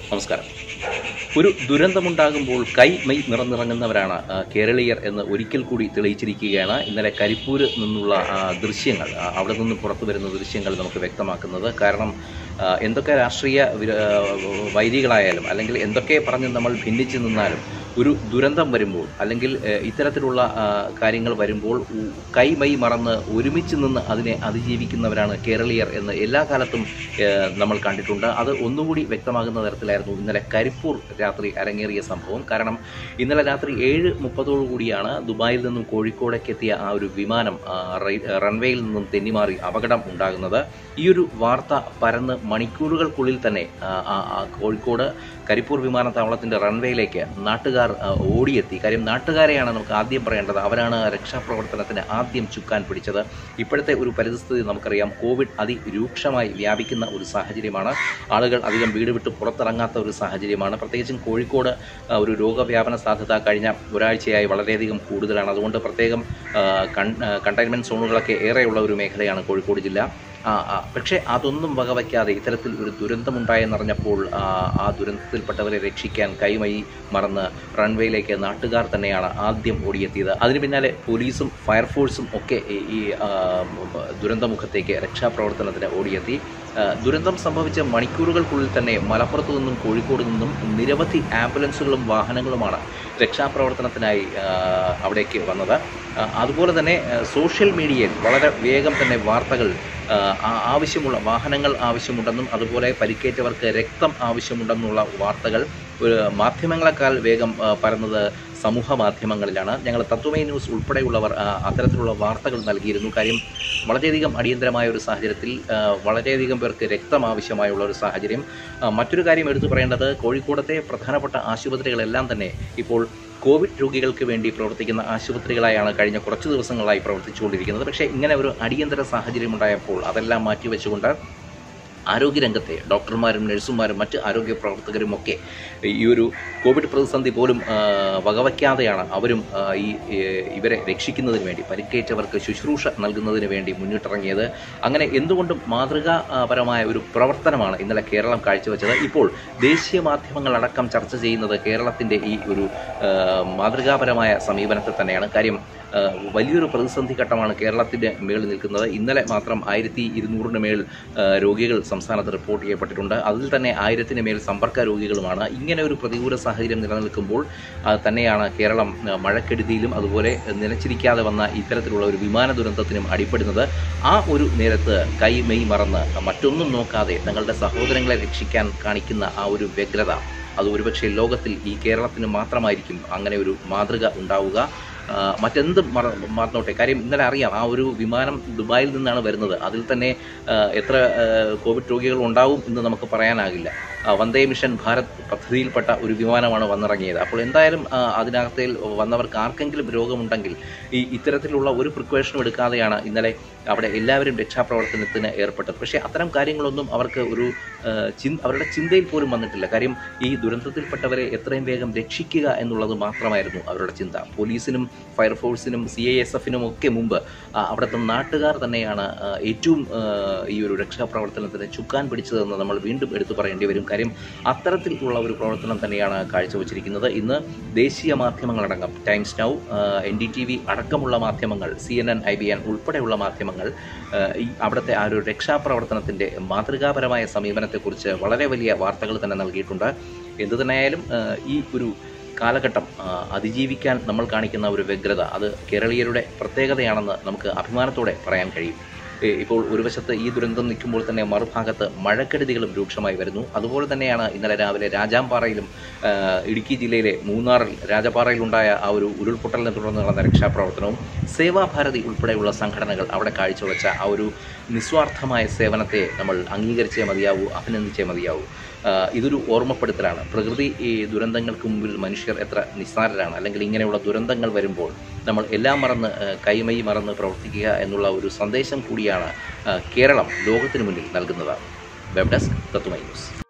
നമസ്കാരം ഒരു ദുരന്തമുണ്ടാകുമ്പോൾ കൈ മെയ് നിറഞ്ഞിറങ്ങുന്നവരാണ് ആ, കേരളീയർ എന്ന് ഒരിക്കൽ കൂടി തെളിയിച്ചിരിക്കുകയാണ് ഇന്നലെ കരിപ്പൂര് നിന്നുള്ള ആ, ദൃശ്യങ്ങൾ ആ, അവിടെ നിന്ന് പുറത്തു വരുന്ന ദൃശ്യങ്ങൾ നമുക്ക് വ്യക്തമാക്കുന്നത് കാരണം ആ, എന്തൊക്കെ രാഷ്ട്രീയ വിര- ആ, വൈരികളായാലും അല്ലെങ്കിൽ എന്തൊക്കെ പറഞ്ഞ് നമ്മൾ ഭിന്നിച്ചു നിന്നാലും ഒരു ദുരന്തം വരുമ്പോൾ അല്ലെങ്കിൽ ഏ, ഇത്തരത്തിലുള്ള ആ, കാര്യങ്ങൾ വരുമ്പോൾ ഉ- കൈമൈ മറന്ന് ഒരുമിച്ച് നിന്ന് അതിനെ അതിജീവിക്കുന്നവരാണ് കേരളീയർ എന്ന് എല്ലാ കാലത്തും ഏ, നമ്മൾ കണ്ടിട്ടുണ്ട് അത് ഒന്നുകൂടി വ്യക്തമാകുന്ന തരത്തിലായിരുന്നു ഇന്നലെ കരിപ്പൂർ രാത്രി അരങ്ങേറിയ സംഭവം കാരണം ഇന്നലെ രാത്രി ഏഴ് മുപ്പതോടു കൂടിയാണ് ദുബായിൽ നിന്നും കോഴിക്കോടേക്ക് എത്തിയ ആ ഒരു വിമാനം ആ, റെയി- റൺവേയിൽ നിന്നും തെന്നിമാറി അപകടം ഉണ്ടാകുന്നത് ഈ ഒരു വാർത്ത പരന്ന് മണിക്കൂറുകൾക്കുള്ളിൽ തന്നെ ആ, ആ, ആ കോഴിക്കോട് കരിപ്പൂർ വിമാനത്താവളത്തിന്റെ റൺവേയിലേക്ക് നാട്ടുകാർ ആ, ഓടിയെത്തി കാര്യം നാട്ടുകാരെയാണ് നമുക്ക് ആദ്യം പറയേണ്ടത് അവരാണ് രക്ഷാപ്രവർത്തനത്തിന് ആദ്യം ചുക്കാൻ പിടിച്ചത് ഇപ്പോഴത്തെ ഒരു പരിസ്ഥിതി നമുക്കറിയാം കോവിഡ് അതിരൂക്ഷമായി വ്യാപിക്കുന്ന ഒരു സാഹചര്യമാണ് ആളുകൾ അധികം വീട് വിട്ട് പുറത്തിറങ്ങാത്ത ഒരു സാഹചര്യമാണ് പ്രത്യേകിച്ചും കോഴിക്കോട് ആ, ഒരു രോഗവ്യാപന സാധ്യത കഴിഞ്ഞ ഒരാഴ്ചയായി വളരെയധികം കൂടുതലാണ് അതുകൊണ്ട് പ്രത്യേകം കണ്ടെയ്ൻമെൻറ്റ് സോണുകളൊക്കെ ഏറെയുള്ള ഒരു മേഖലയാണ് കോഴിക്കോട് ജില്ല ആ, ആ, പക്ഷേ അതൊന്നും വകവയ്ക്കാതെ ഇത്തരത്തിൽ ഒരു ദുരന്തമുണ്ടായെന്നറിഞ്ഞപ്പോൾ ആ, ആ ദുരന്തത്തിൽപ്പെട്ടവരെ രക്ഷിക്കാൻ കൈമൈ മറന്ന് റൺവേയിലേക്ക് നാട്ടുകാർ തന്നെയാണ് ആദ്യം ഓടിയെത്തിയത് അതിന് പിന്നാലെ പോലീസും ഫയർഫോഴ്സും ഒക്കെ ഈ- ഈ ആ, ദുരന്തമുഖത്തേക്ക് രക്ഷാപ്രവർത്തനത്തിന് ഓടിയെത്തി ആ, ദുരന്തം സംഭവിച്ച മണിക്കൂറുകൾക്കുള്ളിൽ തന്നെ മലപ്പുറത്തു നിന്നും കോഴിക്കോട് നിന്നും നിരവധി ആംബുലൻസുകളും വാഹനങ്ങളുമാണ് രക്ഷാപ്രവർത്തനത്തിനായി ആ, അവിടേക്ക് വന്നത് ആ, അതുപോലെ തന്നെ ആ, സോഷ്യൽ മീഡിയയിൽ വളരെ വേഗം തന്നെ വാർത്തകൾ ആ, ആ- ആവശ്യമുള്ള വാഹനങ്ങൾ ആവശ്യമുണ്ടെന്നും അതുപോലെ പരിക്കേറ്റവർക്ക് രക്തം ആവശ്യമുണ്ടെന്നുള്ള വാർത്തകൾ ഒരു മാധ്യമങ്ങളെക്കാൾ വേഗം ആ, പരന്നത് സമൂഹ മാധ്യമങ്ങളിലാണ് ഞങ്ങൾ തത്വമേ ന്യൂസ് ഉൾപ്പെടെയുള്ളവർ ആ, അത്തരത്തിലുള്ള വാർത്തകൾ നൽകിയിരുന്നു കാര്യം വളരെയധികം അടിയന്തരമായ ഒരു സാഹചര്യത്തിൽ ആ, വളരെയധികം പേർക്ക് രക്തം ആവശ്യമായുള്ള ഒരു സാഹചര്യം ആ, മറ്റൊരു കാര്യം എടുത്തു പറയേണ്ടത് കോഴിക്കോടത്തെ പ്രധാനപ്പെട്ട ആശുപത്രികളെല്ലാം തന്നെ ഇപ്പോൾ കോവിഡ് രോഗികൾക്ക് വേണ്ടി പ്രവർത്തിക്കുന്ന ആശുപത്രികളായാണ് കഴിഞ്ഞ കുറച്ച് ദിവസങ്ങളായി പ്രവർത്തിച്ചുകൊണ്ടിരിക്കുന്നത് പക്ഷേ ഇങ്ങനെ ഒരു അടിയന്തര സാഹചര്യം ഉണ്ടായപ്പോൾ അതെല്ലാം മാറ്റിവെച്ചുകൊണ്ട് ആരോഗ്യരംഗത്തെ ഡോക്ടർമാരും നഴ്സുമാരും മറ്റ് ആരോഗ്യ പ്രവർത്തകരും ഒക്കെ ഈ ഒരു കോവിഡ് പ്രതിസന്ധി പോലും ആ, വകവയ്ക്കാതെയാണ് അവരും ആ, ഈ ഏ, ഇവരെ രക്ഷിക്കുന്നതിന് വേണ്ടി പരിക്കേറ്റവർക്ക് ശുശ്രൂഷ നൽകുന്നതിന് വേണ്ടി മുന്നിട്ടിറങ്ങിയത് അങ്ങനെ എന്തുകൊണ്ടും മാതൃകാപരമായ ഒരു പ്രവർത്തനമാണ് ഇന്നലെ കേരളം കാഴ്ചവെച്ചത് ഇപ്പോൾ ദേശീയ മാധ്യമങ്ങളടക്കം ചർച്ച ചെയ്യുന്നത് കേരളത്തിൻ്റെ ഈ ഒരു ആ, മാതൃകാപരമായ സമീപനത്തെ തന്നെയാണ് കാര്യം ആ, വലിയൊരു പ്രതിസന്ധി ഘട്ടമാണ് കേരളത്തിൻ്റെ മേളിൽ നിൽക്കുന്നത് ഇന്നലെ മാത്രം ആയിരത്തി ഇരുന്നൂറിന് മേൽ ആ, രോഗികൾ സംസ്ഥാനത്ത് റിപ്പോർട്ട് ചെയ്യപ്പെട്ടിട്ടുണ്ട് അതിൽ തന്നെ ആയിരത്തിന് മേൽ സമ്പർക്ക രോഗികളുമാണ് ഇങ്ങനെ ഒരു പ്രതികൂല സാഹചര്യം നിലനിൽക്കുമ്പോൾ ആ, തന്നെയാണ് കേരളം ആ, മഴക്കെടുതിയിലും അതുപോലെ നിലച്ചിരിക്കാതെ വന്ന ഇത്തരത്തിലുള്ള ഒരു വിമാന ദുരന്തത്തിനും അടിപ്പെടുന്നത് ആ ഒരു നേരത്ത് കൈ മെയ് മറന്ന് മറ്റൊന്നും നോക്കാതെ തങ്ങളുടെ സഹോദരങ്ങളെ രക്ഷിക്കാൻ കാണിക്കുന്ന ആ ഒരു വ്യഗ്രത അത് ഒരുപക്ഷെ ലോകത്തിൽ ഈ കേരളത്തിന് മാത്രമായിരിക്കും അങ്ങനെ ഒരു മാതൃക ഉണ്ടാവുക ആ, മറ്റെന്തും മറ മറന്നോട്ടെ കാര്യം ഇന്നലെ അറിയാം ആ ഒരു വിമാനം ദുബായിൽ നിന്നാണ് വരുന്നത് അതിൽ തന്നെ ആ, എത്ര ആ, കോവിഡ് രോഗികൾ ഉണ്ടാവും എന്ന് നമുക്ക് പറയാനാകില്ല ആ, വന്ദേ മിഷൻ ഭാരത് പദ്ധതിയിൽപ്പെട്ട ഒരു വിമാനമാണ് വന്നിറങ്ങിയത് അപ്പോൾ എന്തായാലും ആ, അതിനകത്തിൽ വന്നവർക്ക് ആർക്കെങ്കിലും രോഗമുണ്ടെങ്കിൽ ഈ ഇത്തരത്തിലുള്ള ഒരു പ്രിക്കോഷനും എടുക്കാതെയാണ് ഇന്നലെ അവിടെ എല്ലാവരും രക്ഷാപ്രവർത്തനത്തിന് ഏർപ്പെട്ടത് പക്ഷേ അത്തരം കാര്യങ്ങളൊന്നും അവർക്ക് ഒരു ആ, ചിന്ത അവരുടെ ചിന്തയിൽ പോലും വന്നിട്ടില്ല കാര്യം ഈ ദുരന്തത്തിൽപ്പെട്ടവരെ എത്രയും വേഗം രക്ഷിക്കുക എന്നുള്ളത് മാത്രമായിരുന്നു അവരുടെ ചിന്ത പോലീസിനും ഫയർഫോഴ്സിനും സി ഐ എസ് എഫിനും ഒക്കെ മുമ്പ് ആ, അവിടുത്തെ നാട്ടുകാർ തന്നെയാണ് ആ, ഏറ്റവും ആ, ഈ ഒരു രക്ഷാപ്രവർത്തനത്തിന് ചുക്കാൻ പിടിച്ചതെന്ന് നമ്മൾ വീണ്ടും എടുത്തു പറയേണ്ടി വരും കാര്യം അത്തരത്തിലുള്ള ഒരു പ്രവർത്തനം തന്നെയാണ് കാഴ്ചവെച്ചിരിക്കുന്നത് ഇന്ന് ദേശീയ മാധ്യമങ്ങളടക്കം Times Now N D T V അടക്കമുള്ള മാധ്യമങ്ങൾ C N N I B N ഉൾപ്പെടെയുള്ള മാധ്യമങ്ങൾ ആ, ഈ അവിടുത്തെ ആ ഒരു രക്ഷാപ്രവർത്തനത്തിൻ്റെ മാതൃകാപരമായ സമീപനത്തെക്കുറിച്ച് വളരെ വലിയ വാർത്തകൾ തന്നെ നൽകിയിട്ടുണ്ട് എന്തു തന്നെയായാലും ആ, ഈ ഒരു കാലഘട്ടം ആ, അതിജീവിക്കാൻ നമ്മൾ കാണിക്കുന്ന ഒരു വ്യഗ്രത അത് കേരളീയരുടെ പ്രത്യേകതയാണെന്ന് നമുക്ക് അഭിമാനത്തോടെ പറയാൻ കഴിയും ഏ, ഇപ്പോൾ ഒരു വശത്ത് ഈ ദുരന്തം നിൽക്കുമ്പോൾ തന്നെ മറുഭാഗത്ത് മഴക്കെടുതികളും രൂക്ഷമായി വരുന്നു അതുപോലെ തന്നെയാണ് ഇന്നലെ രാവിലെ രാജാംപാറയിലും ആ, ഇടുക്കി ജില്ലയിലെ മൂന്നാറിൽ രാജപാറയിലുണ്ടായ ആ ഒരു ഉരുൾപൊട്ടലിനെ തുടർന്ന് നടന്ന രക്ഷാപ്രവർത്തനവും സേവാഭാരതി ഉൾപ്പെടെയുള്ള സംഘടനകൾ അവിടെ കാഴ്ചവെച്ച ആ ഒരു നിസ്വാർത്ഥമായ സേവനത്തെ നമ്മൾ അംഗീകരിച്ചേ മതിയാവൂ അഭിനന്ദിച്ചേ മതിയാവൂ ആ, ഇതൊരു ഓർമ്മപ്പെടുത്തലാണ് പ്രകൃതി ഈ ദുരന്തങ്ങൾക്ക് മുമ്പിൽ മനുഷ്യർ എത്ര നിസ്സാരരാണ് അല്ലെങ്കിൽ ഇങ്ങനെയുള്ള ദുരന്തങ്ങൾ വരുമ്പോൾ നമ്മൾ എല്ലാം മറന്ന് ആ, കൈമൈ മറന്ന് പ്രവർത്തിക്കുക എന്നുള്ള ഒരു സന്ദേശം കൂടിയാണ് ആ, കേരളം ലോകത്തിന് മുന്നിൽ നൽകുന്നത് വെബ് ഡെസ്ക് തത്വമൈ ന്യൂസ്